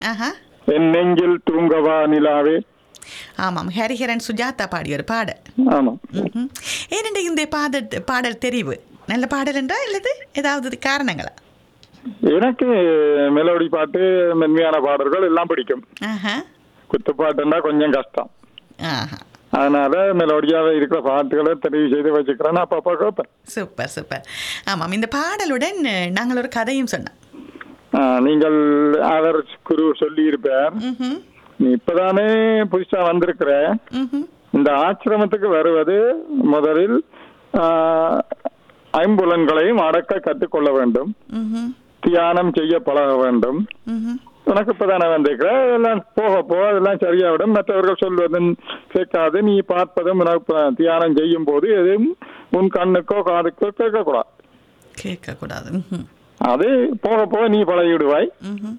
ஆஹா என் நெஞ்சில் தூங்கவா நிலாவே ஆமாம் ஹரிஹரன் சுஜாதா பாடிய ஒரு பாடல் ஆமாம் ம்ஹும். ஏனென்று இந்த பாடல் பாடல் தெரிவு நல்ல பாடல் என்றா இல்லது ஏதாவது காரணங்களா எனக்கு மெலோடி பாட்டு மென்மையான பாடல்கள் எல்லாம் பிடிக்கும் ஆஹா குத்துப்பாட்டுன்னா கொஞ்சம் கஷ்டம் ஆஹா அதனால மெலோடியாவே இருக்கிற பாட்டுகளை தெரிவு செய்து வச்சுக்கிறேன் அப்பப்போ கேட்பேன் சூப்பர் சூப்பர் ஆமாம் இந்த பாடலுடன் நாங்கள் ஒரு கதையும் சொன்னோம் ஆ, நீங்கள் அவர் குரு சொல்லி இருப்பார் ம்ஹும். நீ இப்பதானே புதுசா வந்திருக்கிற ம்ஹும். இந்த ஆசிரமத்துக்கு வருவது முதலில் ஆ, ஐம்புலன்களையும் அடக்க கற்றுக்கொள்ள வேண்டும் ம்ஹும். தியானம் செய்ய பழக வேண்டும் ம்ஹும். உனக்கு இப்பதானே வந்திருக்கிற எல்லாம் போக போக அதெல்லாம் சரியாவிடும் மற்றவர்கள் சொல்வதும் கேட்காது நீ பார்ப்பதும் உனக்கு ப- தியானம் செய்யும் போது எதுவும் உன் கண்ணுக்கோ காதுக்கோ கேட்கக்கூடாது கேட்கக்கூடாது ம்ஹும். அது போக போக நீ பழகிவிடுவாய் ம்ஹும்.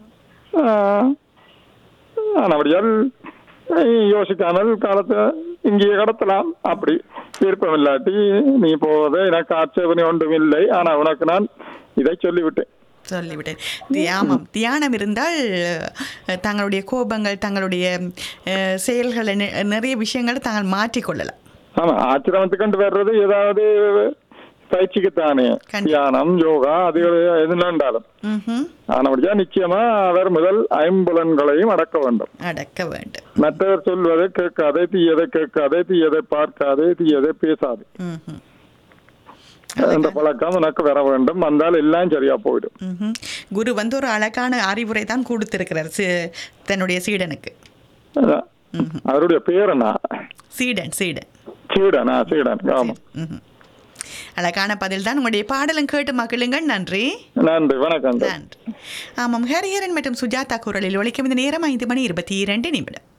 ஆனபடியால் நீ யோசிக்காமல் காலத்தை இங்கேயே கடத்தலாம் அப்படி விருப்பம் இல்லாட்டி நீ போவதை எனக்கு ஆட்சேபனை ஒன்றும் இல்லை ஆனா உனக்கு நான் இதை சொல்லிவிட்டேன் சொல்லிவிட்டேன் தி- ஆமாம் தியானம் இருந்தால் அஹ், தங்களுடைய கோபங்கள் தங்களுடைய அஹ், செயல்களை நி- நிறைய விஷயங்களை தாங்கள் மாற்றிக்கொள்ளலாம் ஆமா ஆசிரமத்துக்கு கொண்டு வர்றது ஏதாவது பயிற்சிக்குத்தானே கண்டிப்பா. தியானம் யோகா அது எதுனா இருந்தாலும் ம்ஹும். ஆனபடியா நிச்சயமா அவர் முதல் ஐம்புலன்களையும் அடக்க வேண்டும் அடக்க வேண்டும் மற்றவர் சொல்வதை கேட்காதே தீயதை கேட்காதே தீயதை பார்க்காதே தீயதை பேசாதே ம்ஹும். இந்த பழக்கம் உனக்கு வர வேண்டும் வந்தால் எல்லாம் சரியா போயிடும் ம்ஹும். குரு வந்து ஒரு அழகான அறிவுரை தான் கொடுத்திருக்கிறார் சி- தன்னுடைய சீடனுக்கு அதான். அவருடைய பேர் என்ன சீடன் சீடன் சீடனா சீடன் ஆமா ம்ஹும். அழகான பதில் தான் உங்களுடைய பாடலும் கேட்டு மகிழுங்கள் நன்றி நன்றி வணக்கம் நன்றி ஆமாம் ஹரிஹரன் மற்றும் சுஜாதா குரலில் ஒழிக்கும் இந்த நேரம் ஐந்து மணி இருபத்தி இரண்டு நிமிடம்